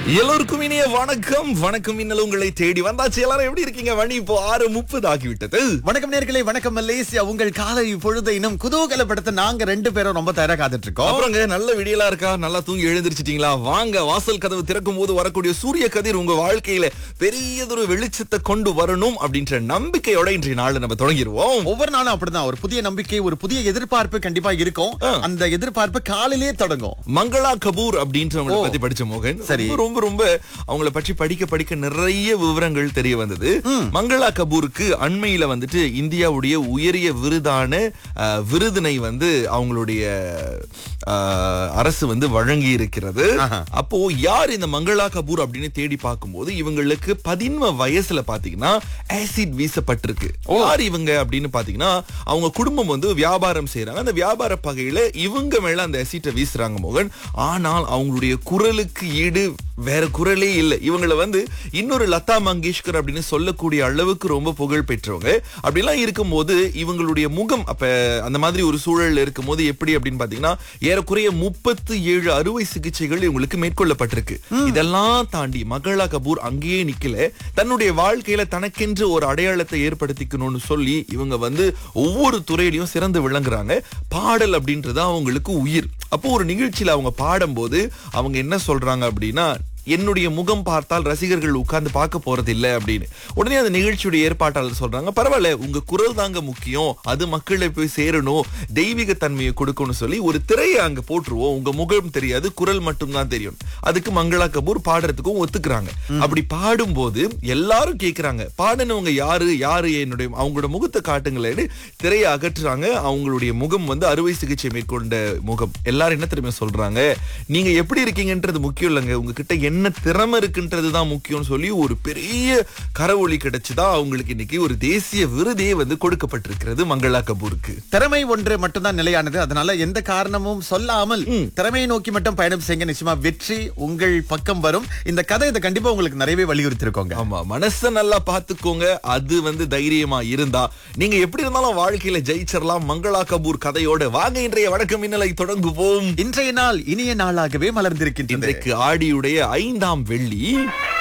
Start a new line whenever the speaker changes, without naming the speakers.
எல்லோருக்கும் இனிய வணக்கம் வணக்கம் இன்னல் உங்களை தேடி வந்தாச்சு எல்லாரும் எப்படி இருக்கீங்க மணி இப்போ ஆறு முப்பது ஆகிவிட்டது
வணக்கம் நேர்களே வணக்கம் மலேசியா உங்கள் காலை பொழுதை இன்னும் குதூகலப்படுத்த நாங்க ரெண்டு பேரும் ரொம்ப தயாரா காத்துட்டு இருக்கோம்
அப்புறங்க நல்ல விடியலா இருக்கா நல்லா தூங்கி எழுந்திருச்சிட்டீங்களா வாங்க வாசல் கதவு திறக்கும் போது வரக்கூடிய சூரிய கதிர் உங்க வாழ்க்கையில பெரியதொரு வெளிச்சத்தை கொண்டு வரணும் அப்படின்ற நம்பிக்கையோட இன்றைய நாள் நம்ம தொடங்கிடுவோம்
ஒவ்வொரு நாளும் அப்படிதான் ஒரு புதிய நம்பிக்கை ஒரு புதிய எதிர்பார்ப்பு கண்டிப்பா இருக்கும்
ஆ.
அந்த எதிர்பார்ப்பு காலையிலேயே தொடங்கும்
மங்களா கபூர் அப்படின்றவங்களை
ஓ.
பத்தி படிச்ச மோகன்
சரி.
ரொம்ப ரொம்ப ரொம்ப அவங்கள பற்றி படிக்க படிக்க நிறைய விவரங்கள் தெரிய வந்தது மங்களா கபூருக்கு அண்மையில வந்துட்டு இந்தியாவுடைய உயரிய விருதான அஹ், விருதினை வந்து அவங்களுடைய அஹ், அரசு வந்து வழங்கி இருக்கிறது
ஆஹா.
அப்போ யார் இந்த மங்களா கபூர் அப்படின்னு தேடி பார்க்கும்போது இவங்களுக்கு பதின்ம வயசுல பாத்தீங்கன்னா ஆசிட் வீசப்பட்டிருக்கு யார் இவங்க அப்படின்னு பாத்தீங்கன்னா அவங்க குடும்பம் வந்து வியாபாரம் செய்யறாங்க அந்த வியாபார பகையில இவங்க மேல அந்த ஆசிட்டை வீசுறாங்க மோகன் ஆனால் அவங்களுடைய குரலுக்கு ஈடு வேற குரலே இல்லை இவங்கள வந்து இன்னொரு லதா மங்கேஷ்கர் அப்படின்னு சொல்லக்கூடிய அளவுக்கு ரொம்ப புகழ் பெற்றவங்க அப்படிலாம் இருக்கும்போது இவங்களுடைய முகம் அப்ப அந்த மாதிரி ஒரு சூழல்ல இருக்கும்போது எப்படி அப்படின்னு பாத்தீங்கன்னா ஏறக்குறைய முப்பத்து ஏழு அறுவை சிகிச்சைகள் இவங்களுக்கு மேற்கொள்ளப்பட்டிருக்கு இதெல்லாம் தாண்டி மகளா கபூர் அங்கேயே நிக்கல தன்னுடைய வாழ்க்கையில தனக்கென்று ஒரு அடையாளத்தை ஏற்படுத்திக்கணும்னு சொல்லி இவங்க வந்து ஒவ்வொரு துறையிலையும் சிறந்து விளங்குறாங்க பாடல் அப்படின்றது அவங்களுக்கு உயிர் அப்போ ஒரு நிகழ்ச்சியில அவங்க பாடும்போது அவங்க என்ன சொல்றாங்க அப்படின்னா என்னுடைய முகம் பார்த்தால் ரசிகர்கள் உட்கார்ந்து பார்க்க போறது இல்ல அப்படின்னு உடனே அந்த நிகழ்ச்சியுடைய ஏற்பாட்டாளர் சொல்றாங்க பரவாயில்ல உங்க குரல் தாங்க முக்கியம் அது மக்களை போய் சேரணும் தெய்வீக தன்மையை கொடுக்கணும்னு சொல்லி ஒரு திரையை அங்க போட்டுருவோம் உங்க முகம் தெரியாது குரல் மட்டும் தான் தெரியும் அதுக்கு மங்களா கபூர் பாடுறதுக்கும் ஒத்துக்கிறாங்க அப்படி பாடும்போது எல்லாரும் கேக்குறாங்க பாடினவங்க யாரு யாரு என்னுடைய அவங்களோட முகத்தை காட்டுங்களேன்னு திரையை அகற்றுறாங்க அவங்களுடைய முகம் வந்து அறுவை சிகிச்சை மேற்கொண்ட முகம் எல்லாரும் என்ன தெரியுமா சொல்றாங்க நீங்க எப்படி இருக்கீங்கன்றது முக்கியம் இல்லைங்க உங்ககிட்ட என்ன திறமை இருக்குன்றது தான் முக்கியம்னு சொல்லி ஒரு பெரிய கரவொளி கிடைச்சுதான் அவங்களுக்கு இன்னைக்கு ஒரு தேசிய விருதே வந்து கொடுக்கப்பட்டிருக்கிறது மங்களா கபூருக்கு
திறமை ஒன்று மட்டும்தான் நிலையானது அதனால எந்த காரணமும் சொல்லாமல் திறமையை நோக்கி மட்டும் பயணம் செய்யுங்க நிச்சயமா வெற்றி உங்கள் பக்கம் வரும் இந்த கதை இதை கண்டிப்பா உங்களுக்கு நிறையவே வலியுறுத்தி இருக்கோங்க
ஆமா மனச நல்லா பாத்துக்கோங்க அது வந்து தைரியமா இருந்தா நீங்க எப்படி இருந்தாலும் வாழ்க்கையில ஜெயிச்சிடலாம் மங்களா கபூர் கதையோட வாங்க இன்றைய வழக்கம் மின்னலை தொடங்குவோம்
இன்றைய நாள் இனிய நாளாகவே மலர்ந்திருக்கின்றது
இன்றைக்கு ஆடியுடைய ஐந்தாம் வெள்ளி